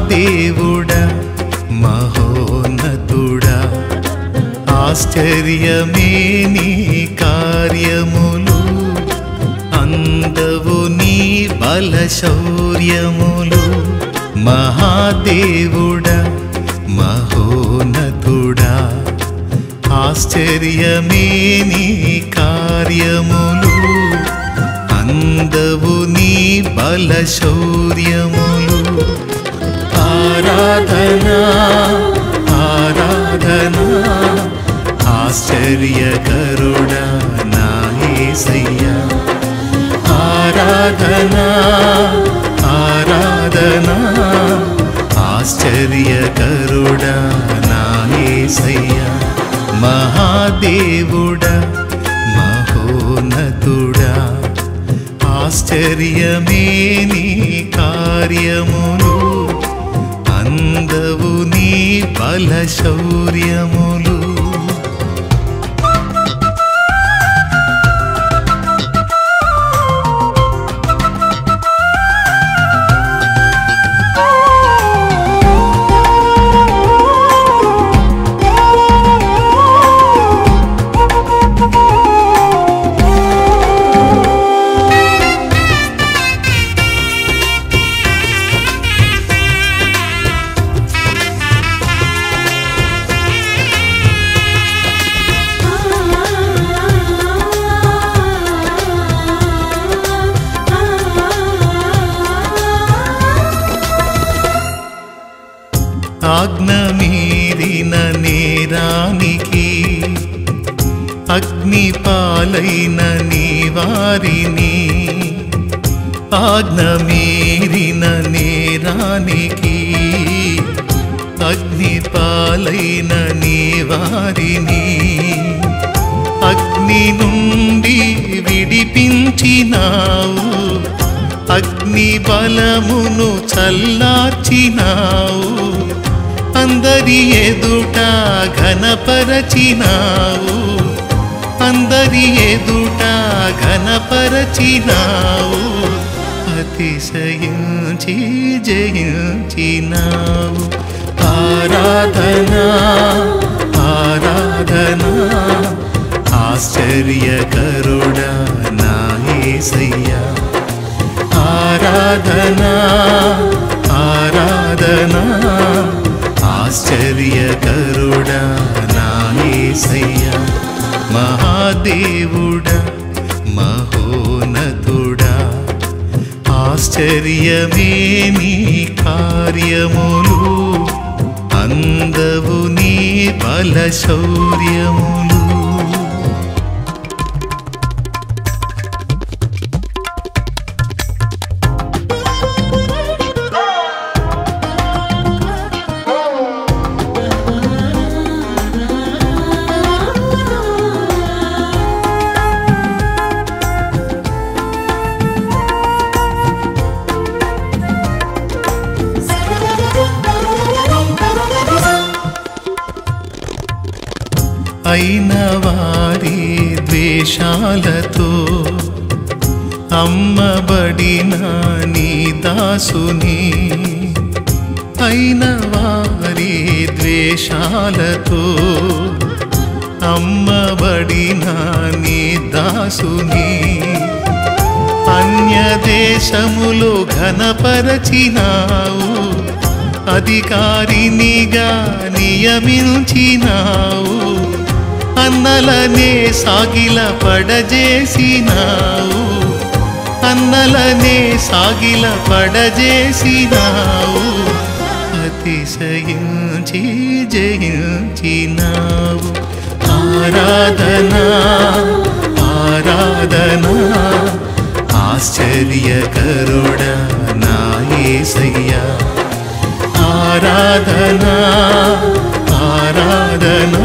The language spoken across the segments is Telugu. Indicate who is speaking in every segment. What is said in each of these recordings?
Speaker 1: మహాదేవుడా మహోన్నతుడా ఆశ్చర్యమే నీ కార్యములు అందవు నీ బల శౌర్యములు మహాదేవుడా మహోన్నతుడా ఆశ్చర్యమే నీ కార్యములు అందవు నీ బల శౌర్యములు ఆరాధనా ఆరాధనా ఆశ్చర్యకరుడా నా యేసయ్యా ఆరాధనా ఆరాధనా ఆశ్చర్యకరుడా నా యేసయ్యా మహాదేవుడా మహోన్నతుడా ఆశ్చర్యమే నీ కార్యములు అందవు నీ బల శౌర్యములు ఆజ్ఞ మీరిన నేరానికి అగ్ని పాలైన నీ వారిని ఆజ్ఞ మీరిన నేరానికి అగ్ని పాలైన నీ వారిని అగ్ని నుండి విడిపించినావు అగ్ని బలమును చల్లార్చినావు అందరి ఎదుట ఘనపరచినావు అందరి ఎదుట ఘనపరచినావు అతిశయించి జయించినావు ఆరాధనా ఆరాధనా ఆశ్చర్యకరుడా నా యేసయ్యా ఆరాధనా ఆరాధనా ఆశ్చర్యకరుడా నా యేసయ్యా మహాదేవుడా మహోన్నతుడా ఆశ్చర్యమే నీ కార్యములు అందవు నీ బల శౌర్యములు అయిన వారి ద్వేషాలతో అమ్మబడిన నీ దాసుని అయిన వారి ద్వేషాలతో అమ్మబడిన నీ దాసుని అన్య దేశములో ఘనపరచినావు అధికారినిగా నియమించినావు అన్నలనే సాగిల పడజేసినావు అన్నలనే సాగిల పడజేసినావు అతిశయించి జయించినావు ఆరాధనా ఆరాధనా ఆశ్చర్యకరుడా నా యేసయ్యా ఆరాధనా ఆరాధనా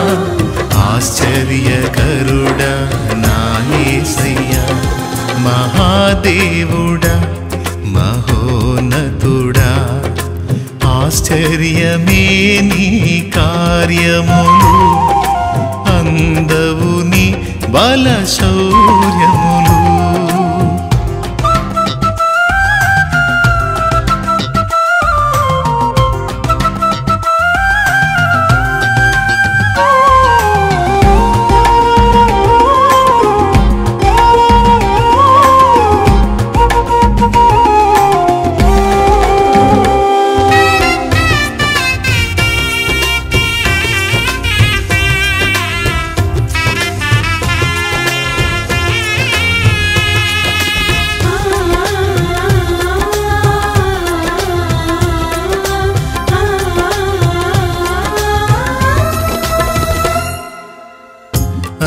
Speaker 1: ఆశ్చర్యకరుడా నా యేసయ్యా మహాదేవుడా మహోన్నతుడా ఆశ్చర్యమే నీ కార్యములు అందవు నీ బల శౌర్యములు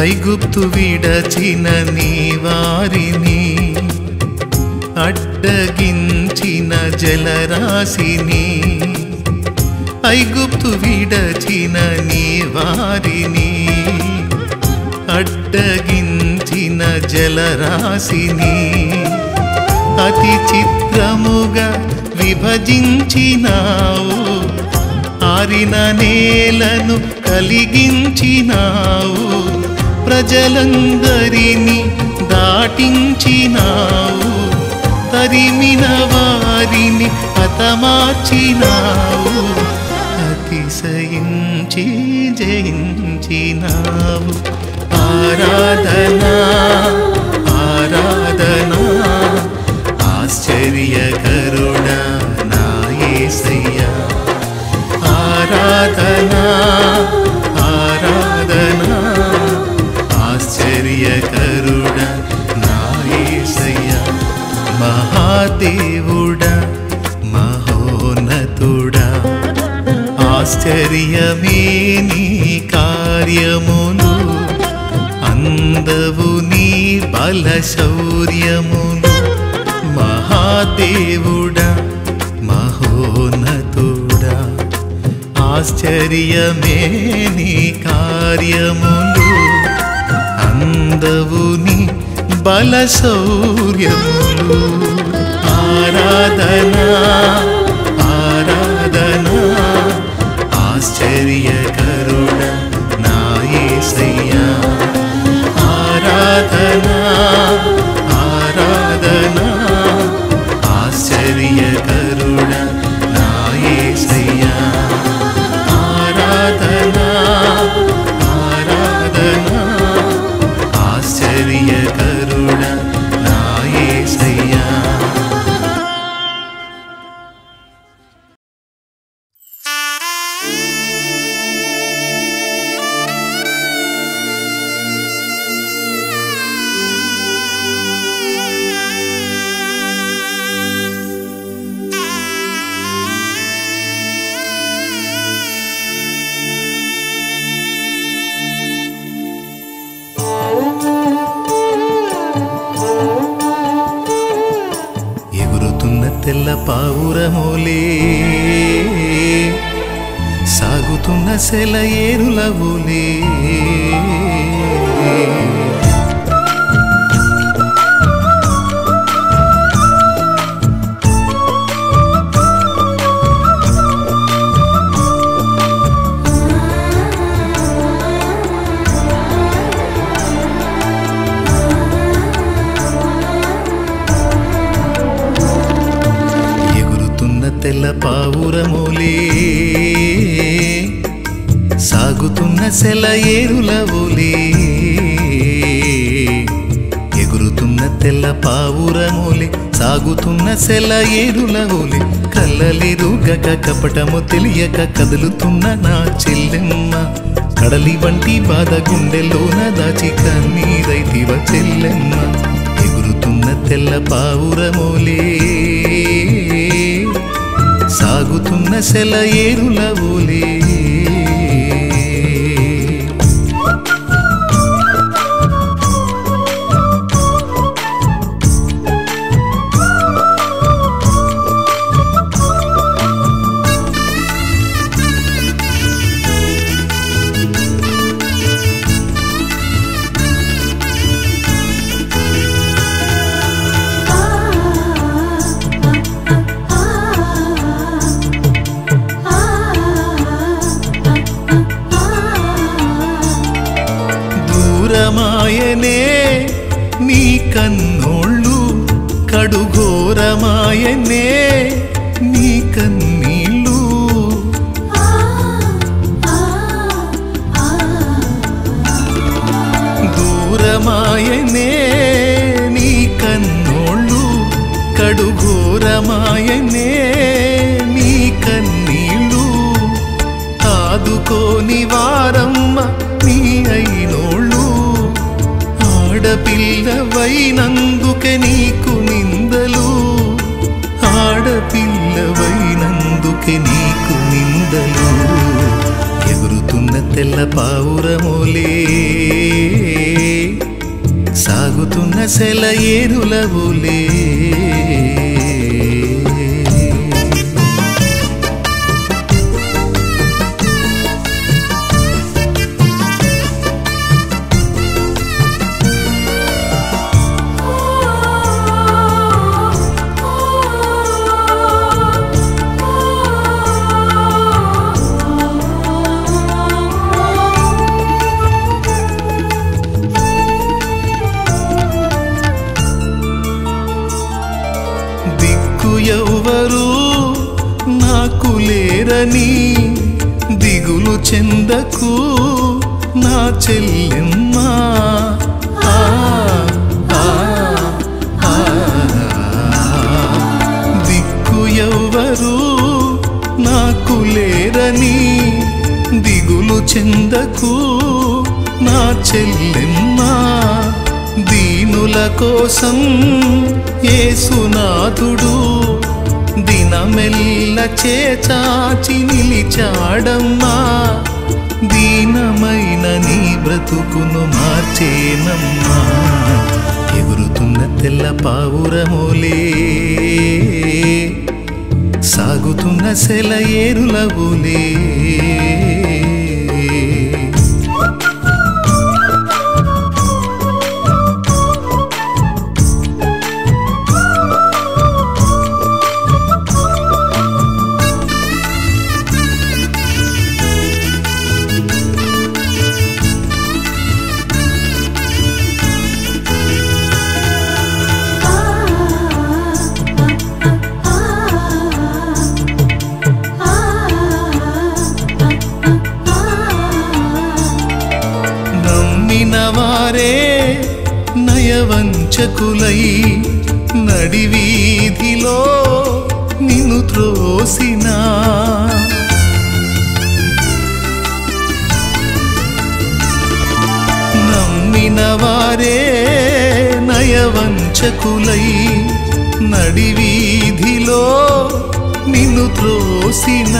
Speaker 1: ఐగుప్తు విడచిన నీ వారిని అడ్డగించిన జలరాశిని ఐగుప్తు విడచిన నీ వారిని అడ్డగించిన జలరాశిని అతి చిత్రముగా విభజించినావు ఆరిన నేలను కలిగించినావు ప్రజలందరినీ దాటించినావు తరిమిన వారిని హతమార్చినావు అతిశయించి జయించినావు ఆరాధనా ఆరాధనా ఆశ్చర్యకరుడా నా యేసయ్యా ఆరాధనా ఆరాధనా ఆశ్చర్యకరుడా నా యేసయ్యా మహాదేవుడా మహోన్నతుడా ఆశ్చర్యమే నీ కార్యములు అందవు నీ బల శౌర్యములు మహాదేవుడా మహోన్నతుడా ఆశ్చర్యమే నీ కార్యములు అందవు నీ బల శౌర్యములు ఆరాధనా ఆరాధనా ఆశ్చర్యకరుడ నా యేసయ్యా ఆరాధనా ఆరాధనా ఆశ్చర్యకరుడ నా యేసయ్యా ఆరాధనా ఆరాధనా ఆశ్చర్యకరుడ నా యేసయ్యా ఎగురుతున్న తెల్ల పావురమోలే సాగుతున్న సెల ఏరులవులే ఎగురుతున్న తెల్ల పావురమోలే సాగుతున్న సెల ఏరులవులే ఎగురుతున్న తెల్ల పావురమోలే సాగుతున్న సెల ఏరులవులే కళ్ళలిరుగక కపటము తెలియక కదులుతున్న నా చెల్లెమ్మ కడలి వంటి బాధ గుండెలోన దాచి కన్నీరైతివ చెల్లెమ్మ ఎగురుతున్న తెల్ల పావురమోలే సాగుతున్న సెల ఏరుల ఓలే దూరమాయనే నీ కన్నోళ్ళు కడుఘోరమాయనే నీ కన్నీళ్ళు దూరమాయనే నీ కన్నోళ్ళు కడుఘోరమాయనే నీ కన్నీళ్ళు ఆదుకోని వారమ్మ నీ అయినోళ్ళు ఆడపిల్లవైనందుకే నీకు నిందలు ఆడపిల్లవైనందుకే నీకు నిందలు ఎగురుతున్న తెల్ల పావురమోలే సాగుతున్న సెల ఏరులవులే దిక్కు ఎవ్వరు నాకు లేరని దిగులు చెందకు నా చెల్లెమ్మ ఆ, ఆ, ఆ. దిక్కు ఎవ్వరు నాకు లేరని దిగులు చెందకు నా చెల్లెమ్మ దీనుల కోసం ఏసునాథుడు దినమెల్ల చేచాచి నిలిచాడమ్మా దీనమైన నీ బ్రతుకును మార్చేనమ్మా ఎగురుతున్న తెల్ల పావురములే సాగుతున్న సెల ఏరులవులే నమ్మిన వారే నయవంచకులై నడివీధిలో నిన్ను త్రోసినా నమ్మిన వారే నయవంచకులై నడివీధిలో నిన్ను త్రోసిన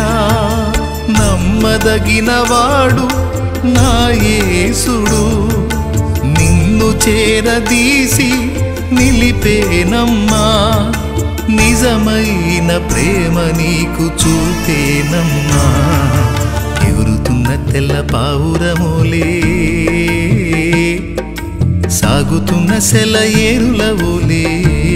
Speaker 1: నమ్మదగినవాడు నా యేసుడు నిన్ను చేరదీసి నిలిపేనమ్మా నిజమైన ప్రేమ నీకు చూపేనమ్మా ఎగురుతున్న తెల్ల పావురములే సాగుతున్న సెల ఏరులవులే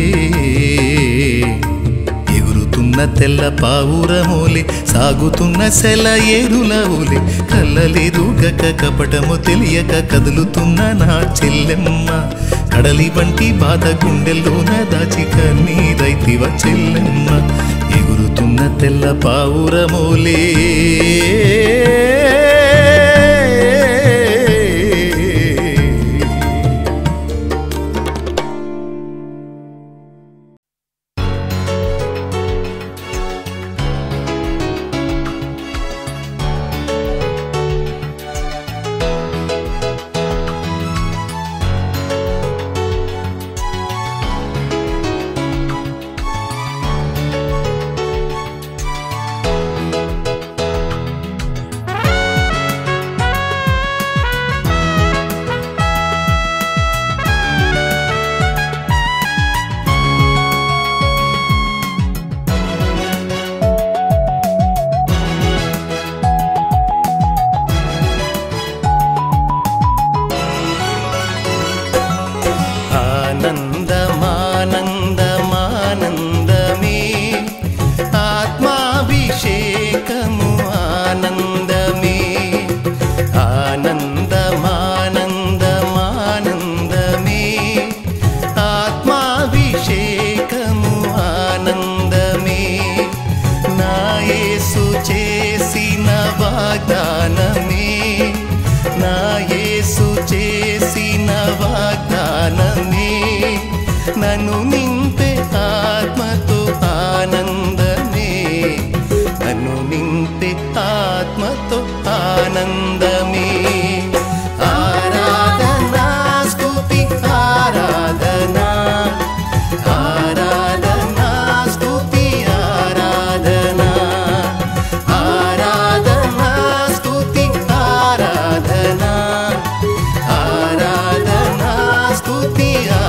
Speaker 1: ఎగురుతున్న తెల్ల పావురములే సాగుతున్న సెల ఏరులవులే కళ్ళలిరుగక కపటము తెలియక కదులుతున్న నా చెల్లెమ్మ కడలి వంటి బాధ గుండెల్లోన దాచి కన్నీరైతివ చెల్లెమ్మ ఎగురుతున్న తెల్ల పావురములే ఆనందమానందమే ఆత్మాభిషేకము ఆనందమే ఆనందమానందమానందమే ఆత్మాభిషేకము ఆనందమే నా యేసు చేసిన వాగ్దానమే నా యేసు చేసిన వాగ్దానమే నన్ను నింపే ఆత్మతో ఆనందమే నన్ను నింపే ఆత్మతో ఆనందమే ఆరాధనా స్తుతి ఆరాధనా ఆరాధనా స్తుతి ఆరాధనా ఆరాధనా స్తుతి ఆరాధనా ఆరాధనా స్తుతి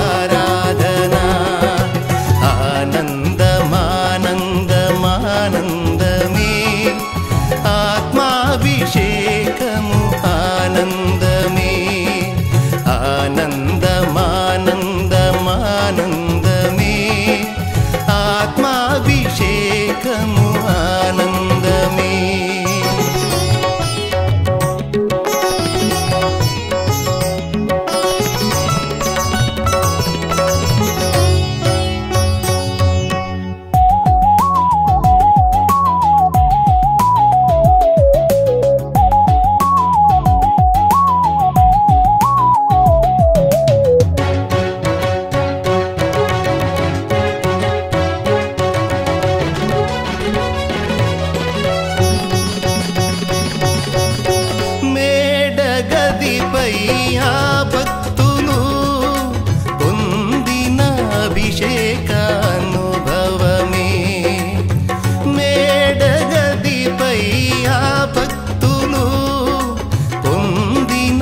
Speaker 1: గదిపై ఆ భక్తులు పొందిన అభిషేకానుభవమే మేడగదిపై ఆ భక్తులు పొందిన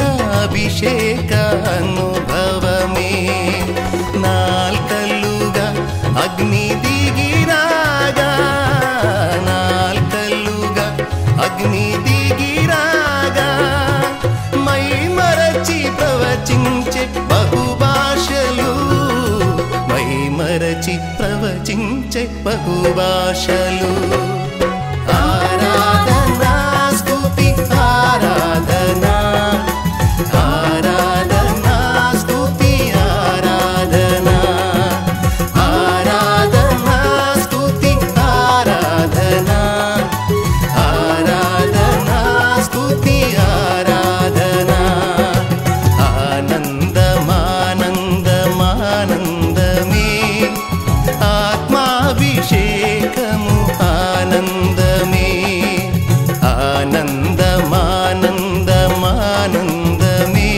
Speaker 1: అభిషేకానుభవమే నాల్కల్లుగా అగ్ని దిగిరాగా నాల్కల్లుగా అగ్ని దిగిరాగా మై మరచి ప్రవచించే బహుభాషలు మై మరచి ప్రవచించే బహుభాషలు ఆరాధనా స్తుతి ఆరాధనా ఆరాధనా స్తుతి ఆరాధనా ఆరాధనా స్తుతి ఆరాధనా ఆరాధనా స్తుతి ఆరాధనా ఆనందమానందమానందమే ఆత్మాభిషేకము ఆనందమే ఆనందమానందమానందమే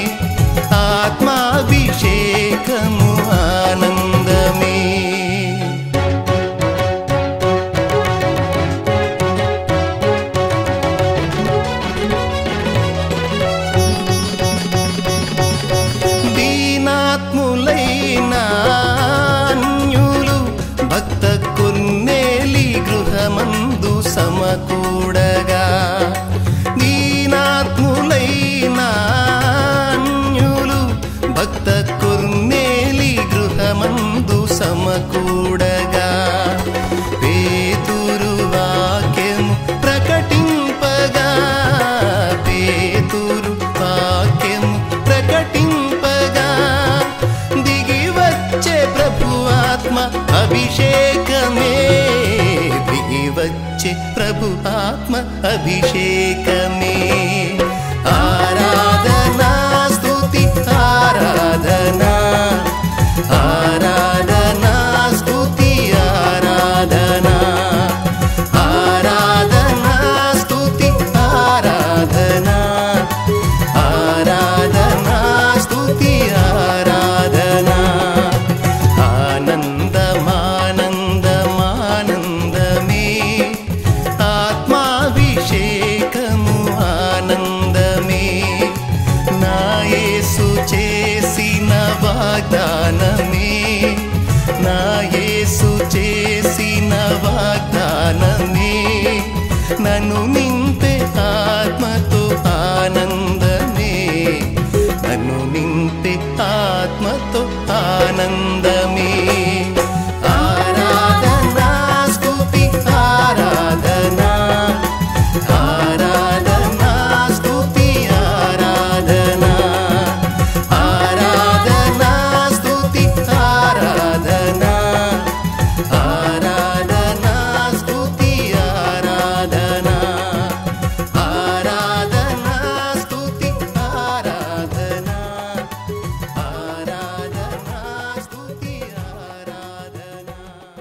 Speaker 1: ఆత్మాభిషేకము ఆనందమే దీనాత్ములైన అన్యులు భక్త కొన్నేలి గృహమందు సమకూడగా దీనాత్ములైన అన్యులు భక్త కొన్నేలి గృహమందు సమకూడగా పేతురు వాక్యము ప్రకటింపగా పేతురు వాక్యము ప్రకటింపగా దిగి వచ్చే ప్రభు ఆత్మ అభిషేకమే దిగి వచ్చే ప్రభు ఆత్మ అభిషేకమే ఆరాధనా స్తుతి ఆరాధనా ఆరాధనా స్తుతి ఆరాధనా ఆరాధనా స్తుతి ఆరాధనా ఆరాధనా స్తుతి ఆరాధనా ఆనందమానందమానందమే ఆత్మాభిషేకము ఆనందమే నా యేసు చేసిన వాగ్దానమే నా యేసు చేసిన వాగ్దానమే నన్ను నింపే ఆత్మతో ఆనందమే నన్ను నింపే ఆత్మతో ఆనందమే ఆరాధనా స్తుతి ఆరాధనా ఆరాధనా స్తుతి ఆరాధనా ఆరాధనా స్తుతి ఆరాధనా ఆరాధనా స్తుతి ఆరాధనా ఆరాధనా స్తుతి ఆరాధనా ఆరాధనా స్తుతి ఆరాధనా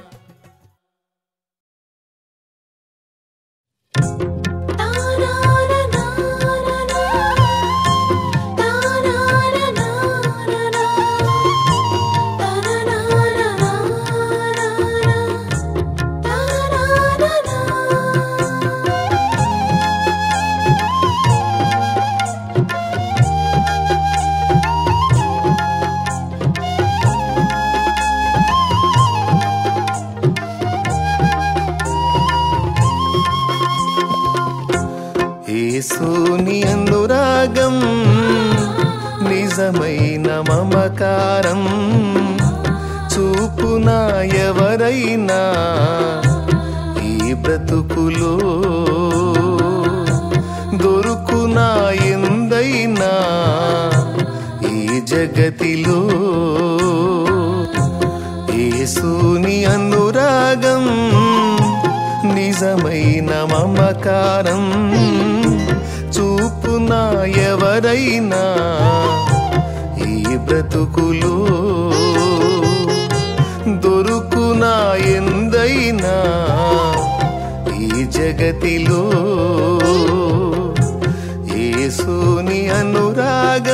Speaker 1: యేసుని అనురాగం నిజమైన మమకారం చూపునా ఎవరైనా ఈ బ్రతుకులో దొరుకునా ఎందైనా ఈ జగతిలో యేసుని అనురాగం నిజమైన మమకారం చూపునా ఎవరైనా ఈ బ్రతుకులో దొరుకునా ఎందైనా ఈ జగతిలో యేసుని అనురాగం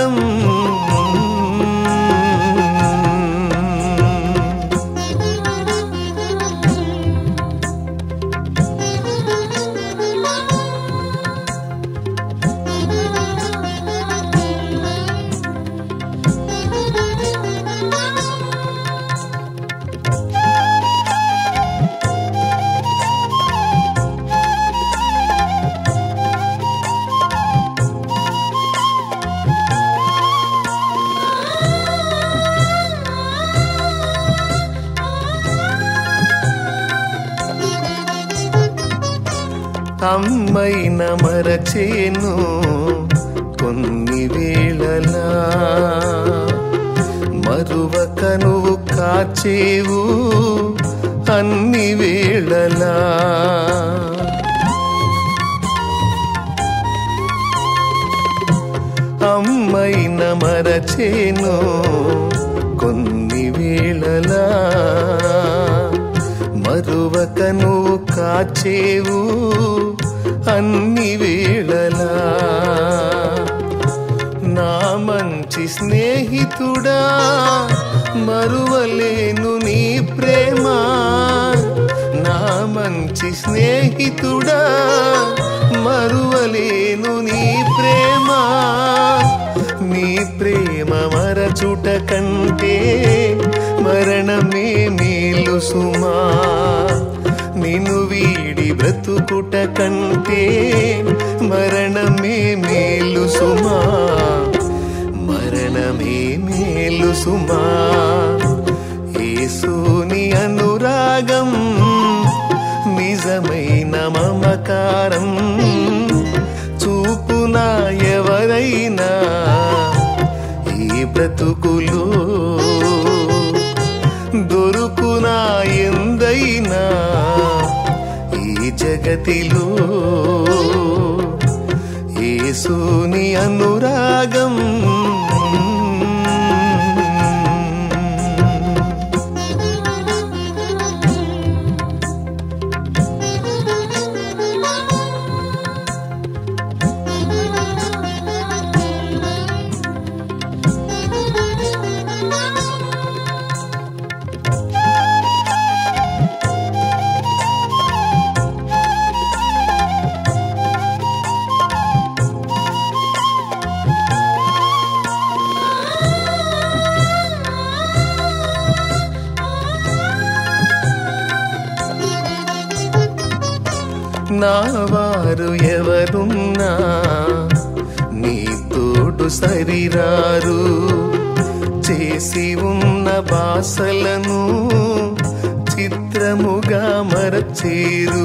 Speaker 1: అమ్మైన మరచేను కొన్ని వేళలా మరువక నువ్వు కాచేవు అన్ని వేళలా అమ్మైన మరచేను కొన్ని వేళలా మరువక నువ్వు కాచేవు అన్ని వేళలా నా మంచి స్నేహితుడా మరువలేను నీ ప్రేమ నా మంచి స్నేహితుడా మరువలేను నీ ప్రేమ నీ ప్రేమ మరచుట కంటే మరణమే మేలు సుమా నిన్ను వీడి బ్రతుకుట కంటే మరణమే మేలు సుమా మరణమే మేలు సుమా యేసుని అనురాగం నిజమైన మమకారం చూపునా ఎవరైనా ఈ బ్రతుకులో దొరుకునా ఎందైనా ఈ జగతిలో యేసుని అనురాగం నా వారు ఎవరున్నా నీ తోడు సరిరారు చేసి ఉన్న బాసలను చిత్రముగా మరచేరు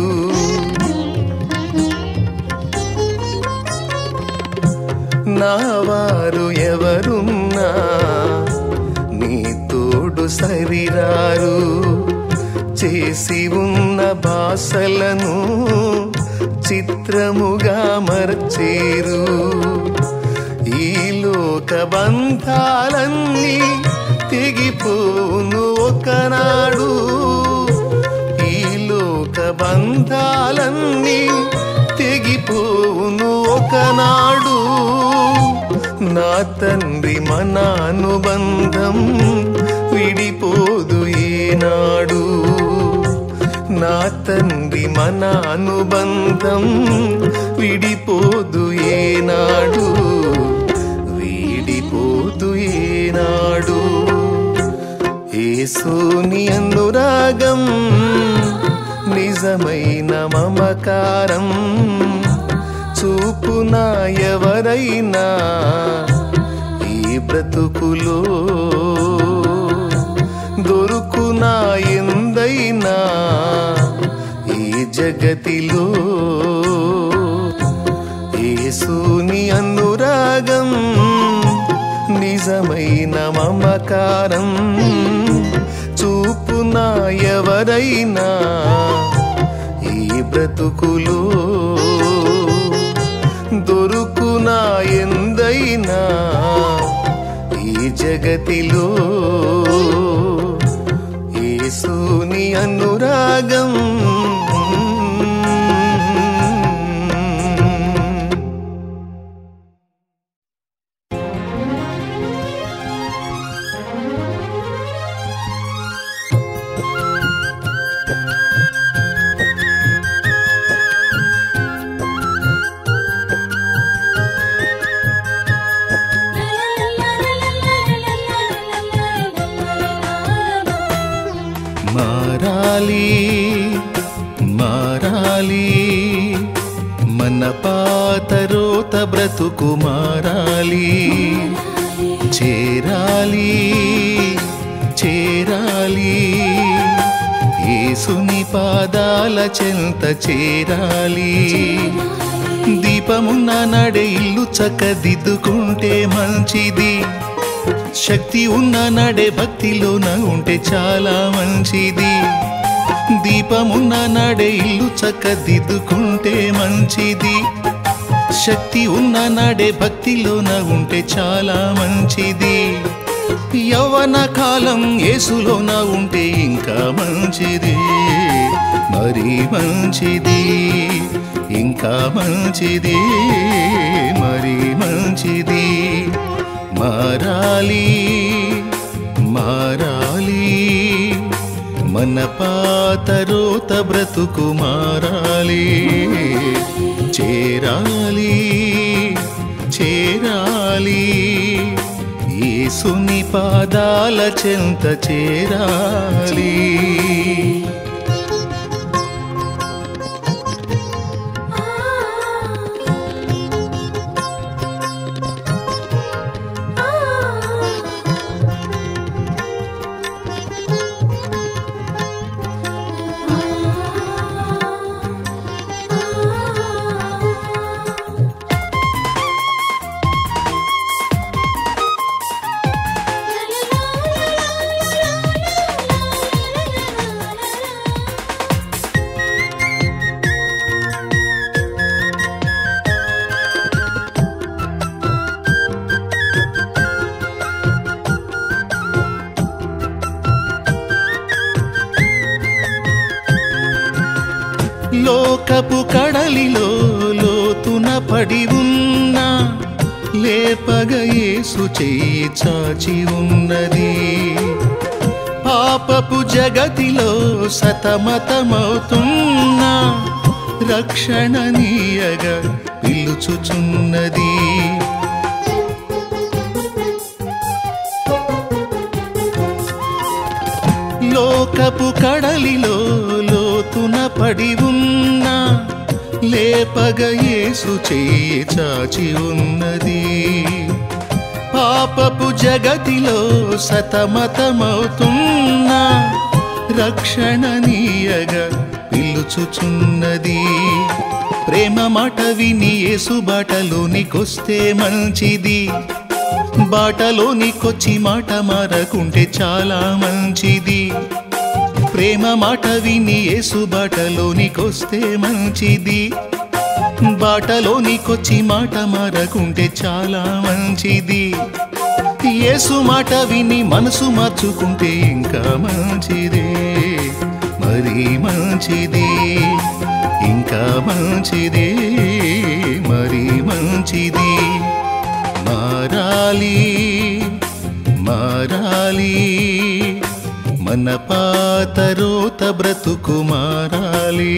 Speaker 1: నా వారు ఎవరున్నా నీ తోడు సరిరారు చేసి ఉన్న భాషలను చిత్రముగా మర్చేరు ఈ లోక బంధాలన్నీ తెగిపోను ఒకనాడు ఈ లోక బంధాలన్నీ తెగిపోను ఒకనాడు నా తండ్రి మన అనుబంధం విడిపోదు ఏనాడు నా తండ్రి మన అనుబంధం విడిపోదు ఏనాడు వీడిపోదు ఏనాడు ఏసోని అనురాగం నిజమైన మమకారం చూపునా ఎవరైనా ఈ బ్రతుకులో దొరుకునా ఎందైనా ఈ జగతిలో యేసుని అనురాగం నిజమైన మమకారం చూపునా ఎవరైనా ఈ బ్రతుకులో దొరుకునా ఎందైనా ఈ జగతిలో యేసుని అనురాగం మారాలి మారాలి మన పాతరోత బ్రతుకు మారాలి చేరాలి చేరాలి యేసుని పాదాల చెంత చేరాలి దీపమున్న నడే ఇల్లు చక్కదిద్దుకుంటే మంచిది శక్తి ఉన్న నడే భక్తిలోన ఉంటే చాలా మంచిది దీపమున్న నడే ఇల్లు చక్కదిద్దుకుంటే మంచిది శక్తి ఉన్న నాడే భక్తిలోన ఉంటే చాలా మంచిది యవ్వన కాలం యేసులోన ఉంటే ఇంకా మంచిది మరి మంచిది ఇంకా మంచిది మరి మంచిది మారాలి మారాలి మన పాత రోత బ్రతుకు మారాలి చేరాలి చేరాలి యేసుని పాదాల చెంత చేరాలి లోకపు కడలిలో లోతున పడి ఉన్న లేపగ యేసు చేయి చాచి ఉన్నది పాపపు జగతిలో సతమతమవుతున్న రక్షణ నీయగా పిలుచుచున్నది లోకపు కడలిలో లోతున పడి ఉన్న లేపగ యేసు చేయి చాచి ఉన్నది పాపపు జగతిలో సతమతమవుతున్న రక్షణ నీయగా పిలుచుచున్నది ప్రేమ మాట విని యేసు బాటలోనికొస్తే మంచిది బాటలోనికొచ్చి మాట మారకుంటే చాలా మంచిది ప్రేమ మాట విని యేసు బాటలోనికొస్తే మంచిది బాటలోనికొచ్చి మాట మారకుంటే చాలా మంచిది యేసు మాట విని మనసు మార్చుకుంటే ఇంకా మంచిది మరి మంచిది ఇంకా మంచిది మరి మంచిది మారాలి మారాలి మన పాత రోత బ్రతుకు మారాలి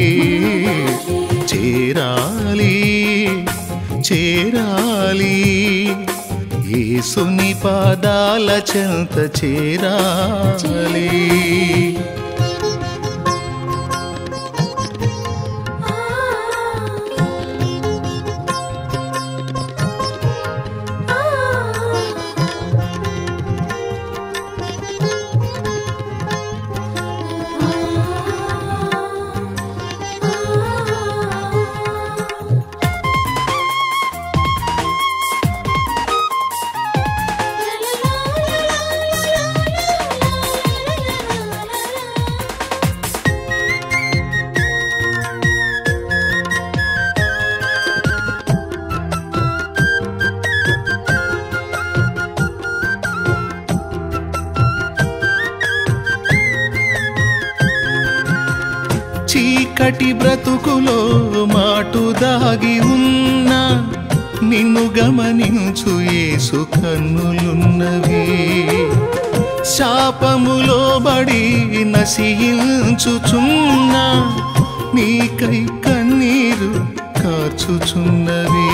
Speaker 1: చేరాలి చేరాలి యేసుని పాదాల చెంత చేరాలి చీకటి బ్రతుకులో మాటు దాగి ఉన్న నిన్ను గమనించు యేసు కన్నులున్నవి శాపములో బడి నశించుచున్న నీకై కన్నీరు కార్చుచున్నవి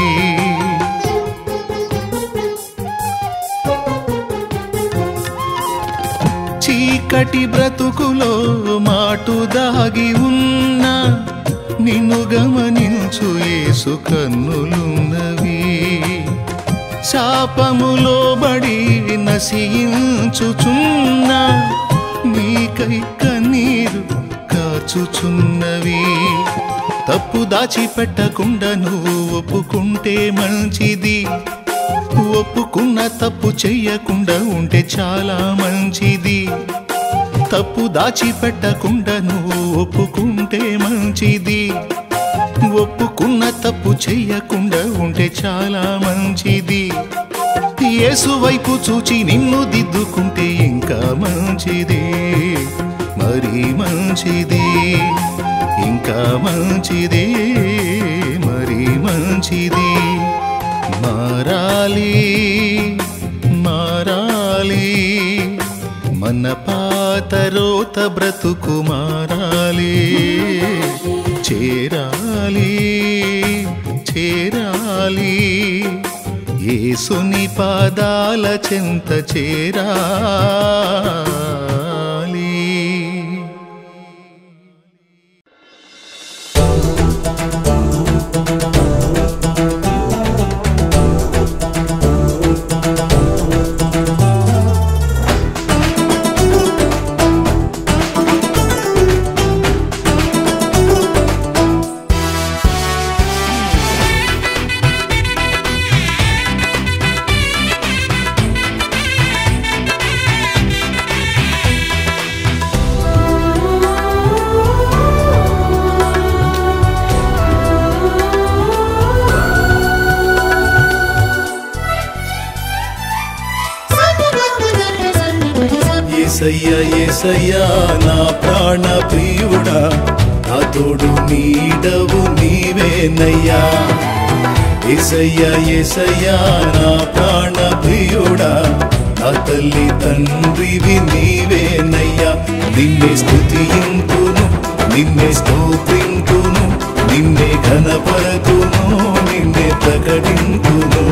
Speaker 1: చీకటి బ్రతుకులో మాటు దాగి ఉన్న నిన్ను గమనించు యేసు కన్నులున్నవి శాపములో బడి నశించుచున్న నీకై కన్నీరు కాచు పిలుచుచున్నవి తప్పు దాచిపెట్టకుండా నువ్వు ఒప్పుకుంటే మంచిది ఒప్పుకున్న తప్పు చెయ్యకుండా ఉంటే చాలా మంచిది తప్పు దాచిపెట్టకుండా నువ్వు ఒప్పుకుంటే మంచిది ఒప్పుకున్న తప్పు చెయ్యకుండా ఉంటే చాలా మంచిది యేసు వైపు చూచి నిన్ను దిద్దుకుంటే ఇంకా మంచిది మరి మంచిది ఇంకా మంచిది మరి మంచిది మారాలి మారాలి మన పాత రోత బ్రతుకు మారాలి చేరాలి చేరాలి యేసుని పాదాల చెంత చేరాలి ఏసయ్య ఏసయ్య నా ప్రాణ ప్రియుడా నా తోడు నీడవు నీవేనయ్యా ఏసయ్య ఏసయ్య నా ప్రాణ ప్రియుడా నా తల్లి తండ్రివి నీవేనయ్యా నిన్నే స్తుతింతును నిన్నే స్తోత్రింతును నిన్నే ఘనపరతును నిన్నే ప్రకటింతును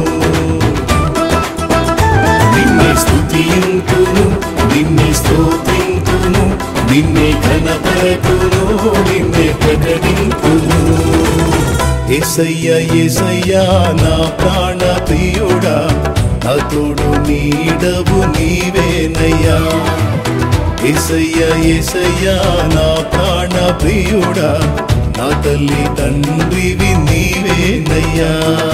Speaker 1: నిన్నే స్తుతింతును నిన్నే స్తోత్రింతును నిన్నే ఘనపరతును నిన్నే ప్రకటింతును ఏసయ్య ఏసయ్య నా ప్రాణ ప్రియుడా నా తోడు నీడవు నీవేనయ్యా ఏసయ్య ఏసయ్య నా ప్రాణ ప్రియుడా నా తల్లి తండ్రివి నీవేనయ్యా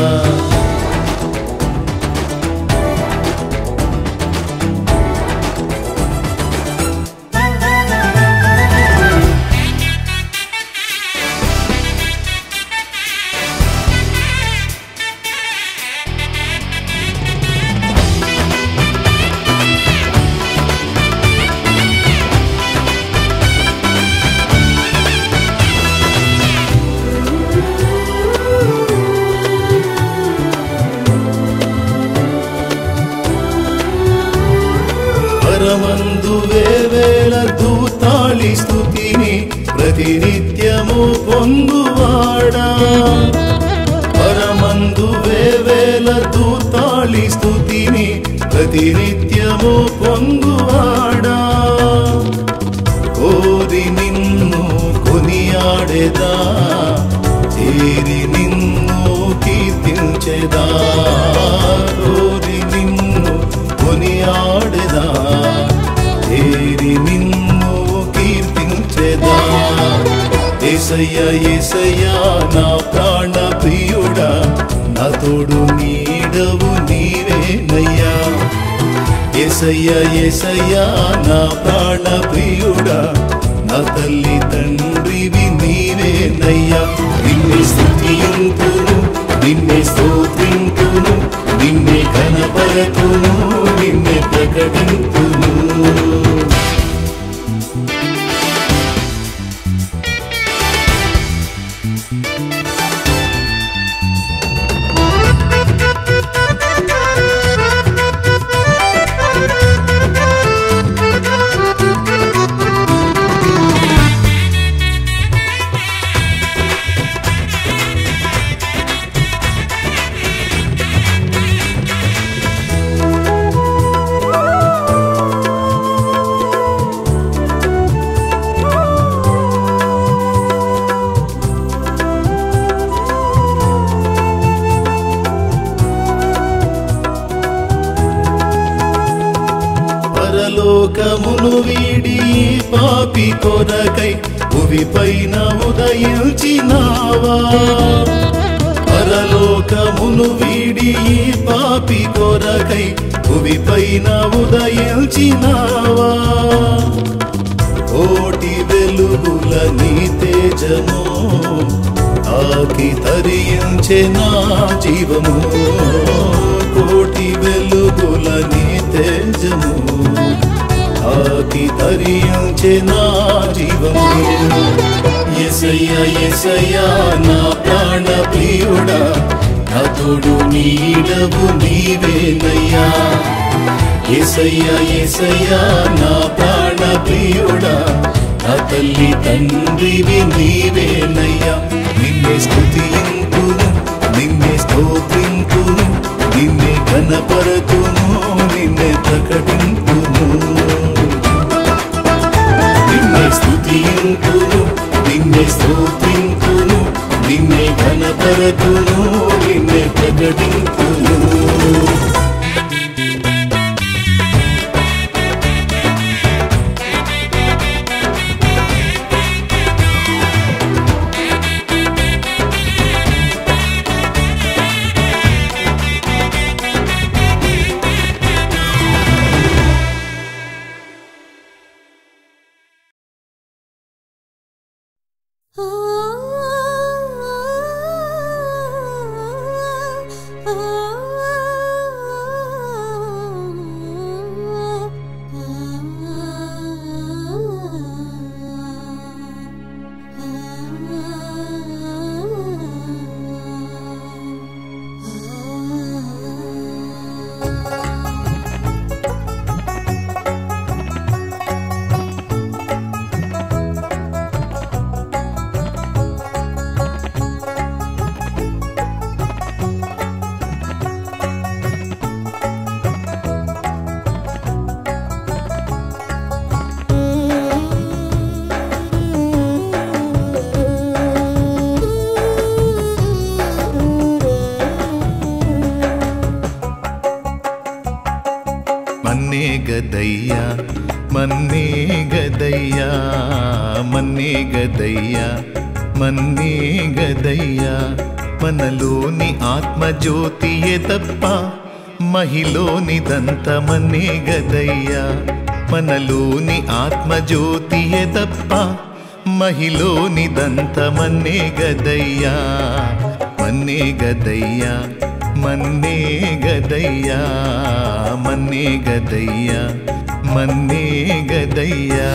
Speaker 1: పరమందు వేవేల దూతాళి స్థుతిని ప్రతినిత్యము పొందువాడా పరమందు వేవేల దూతాళి స్థుతిని ప్రతినిత్యము పొందువాడా కోరి నిన్ను కొనియాడేదా చేరి నిన్ను కీర్తించెదా కోరి నిన్ను కొనియాడేదా చేరి నిన్ను కీర్తించెదా ఏసయ్య ఏసయ్య నా ప్రాణ ప్రియుడా నా తోడు నీడవు నీవేనయ్యా ఏసయ్య ఏసయ్య నా ప్రాణ ప్రియుడా నా తల్లి తండ్రివి నీవేనయ్యా నిన్నే స్థుతింతును నిన్నే స్తోత్రింతును నిన్నే కనపరతును నిన్నే ప్రకటింతును పరలోకమును వీడి పాపి కొరకై భువి పైన ఉదయించినావా పరలోకమును వీడి ఈ పాపి కొరకై భువి పైన ఉదయించినావా కోటి వెలుగుల నీ తేజము తాకి తరించే నా జీవము కోటి వెలుగుల నీ తేజము తాకి తరించే నా జీవము ఎసయ్య ఎసయ్య నా ప్రాణ ప్రియుడా నా తోడు నీడవు నీవేనయ్యా ఏసయ్యా ఏసయ్యా నా ప్రాణ ప్రియుడా నా తల్లి తండ్రివి నీవేనయ్యా నిన్నే స్తుతింతును నిన్నే స్తోత్రింతును నిన్నే ఘనపరతును నిన్నే ప్రకటింతును నిన్నే స్తుతింతును నిన్నే స్తోత్రింతును నిన్నే ఘనపరతును నిన్నే ప్రకటింతును మన్నే గదయ్యా మన్నే గదయ్యా మన్నే గదయ్యా మన్నే గదయ్యా మనలోని ఆత్మజ్యోతియే తప్ప మహిలోనిదంత మన్నే గదయ్యా మనలోని ఆత్మజ్యోతియే తప్ప మహిలోనిదంత మన్నే గదయ్యా మన్నే గదయ్యా మన్నే గదయ్యా మన్నే గదయ్యా మన్నే గదయ్యా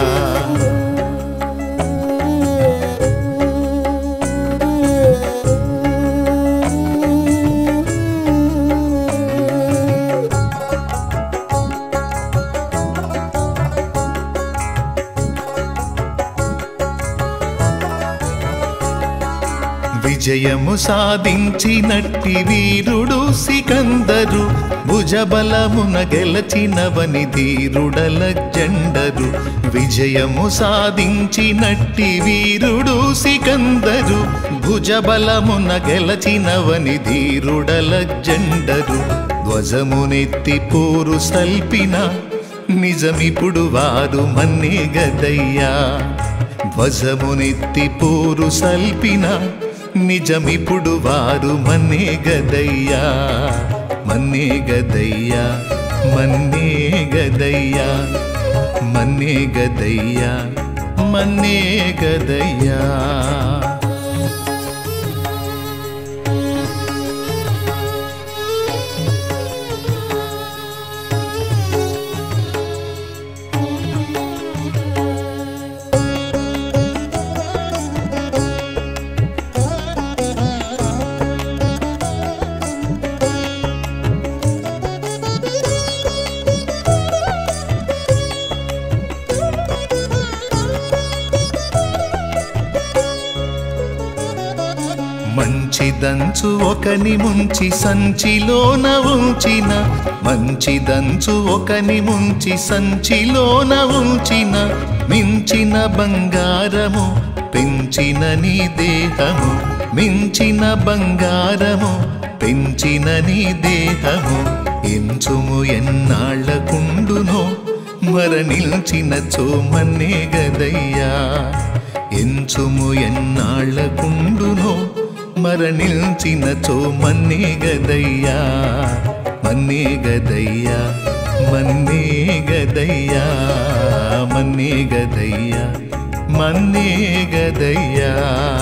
Speaker 1: విజయము సాధించినట్టి వీరుడు సికందరు భుజబలమున గెలచినవని ధీరుడల జెండరు విజయము సాధించినట్టి వీరుడు సికందరు భుజబలమున గెలచినవని ధీరుడల జెండరు ధ్వజమునెత్తి పోరు సల్పిన నిజమిప్పుడు వారు మన్నే గదయ్యా ధ్వజమునెత్తి పోరు సల్పిన నిజమిప్పుడు వారు మన్నే గదయ్యా మన్నే గదయ్యా మన్నే గదయ్యా మన్నే గదయ్యా మన్నే గదయ్యా మంచిదంచు ఒకని ముంచి సంచిలోన ఉంచిన మంచిదంచు ఒకని ముంచి సంచిలోన ఉంచిన మించిన బంగారము పెంచిన నీ దేహము మించిన బంగారము పెంచిన నీ దేహము ఎంచుము ఎన్నాళ్లకుండునో మరణించిన చోమన్నే గదయ్యా ఎంచుము ఎన్నాళ్లకుండునో మరణించినచో మన్నే గదయ్యా మన్నే గదయ్యా మన్నే గదయ్యా మన్నే గదయ్యా మన్నే గదయ్యా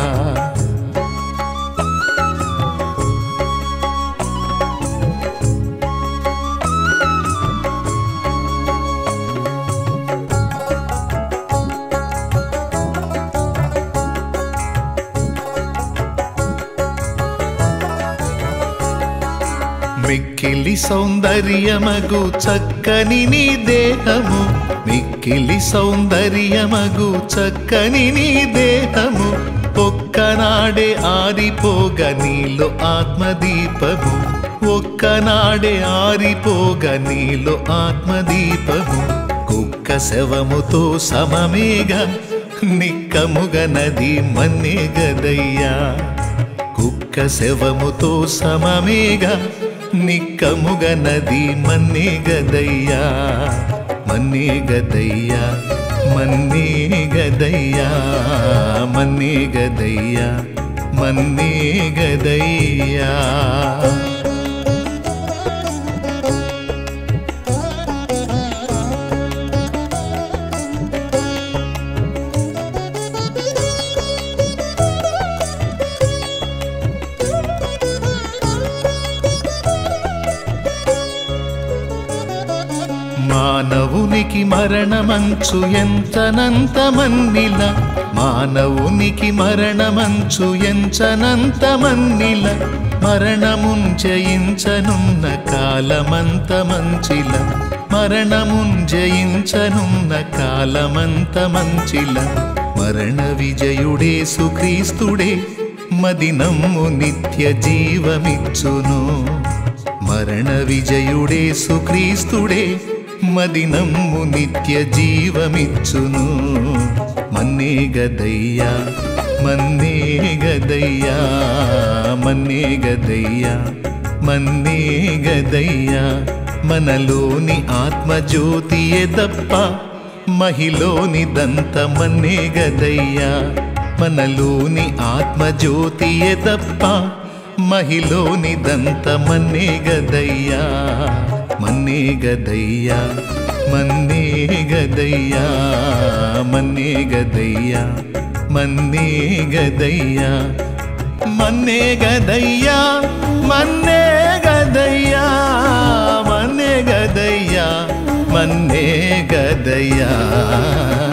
Speaker 1: మిక్కిలి సౌందర్యమగు చక్కని నీ దేహము మిక్కిలి సౌందర్యమగు చక్కని నీ దేహము ఒక్కనాడే ఆరిపోగ నీలో ఆత్మదీపము ఒక్కనాడే ఆరిపోగ నీలో ఆత్మదీపము కుక్క శవముతో సమమేగా నిక్కముగ నది మన్నే గదయ్యా కుక్క శవముతో సమమేగా నిక్కముగ నది మన్నే గదయ్యా మన్నే గదయ్యా మన్నే గదయ్యా మన్నే గదయ్యా మన్నే గదయ్యా మానవునికి మరణమంచు ఎంతనంత మన్నిల మానవునికి మరణమంచు ఎంచనంత మన్నిల మరణమున్ జయించనున్న కాలమంత మంచిల మరణమున్ జయించనున్న కాలమంత మంచిల మరణ విజయుడే సుక్రీస్తుడే మదినమ్ము నిత్య జీవమిచ్చును మరణ విజయుడే సుక్రీస్తుడే మదినమ్ము నిత్య జీవమిచ్చును మన్నే గదయ్యా మన్నే గదయ్యా మన్నే గదయ్యా మన్నే గదయ్యా మనలోని ఆత్మజ్యోతియే దప్ప మహిలోని దంత మన్నే గదయ్యా మనలోని ఆత్మజ్యోతియే దప్ప మహిలోని దంత మన్నే గదయ్యా మన్నే గదయ్యా మన్నే గదయ్యా మన్నే గదయ్యా మన్నే గదయ్యా మన్నే గదయ్యా మన్నే గదయ్యా మన్నే గదయ్యా మన్నే గదయ్యా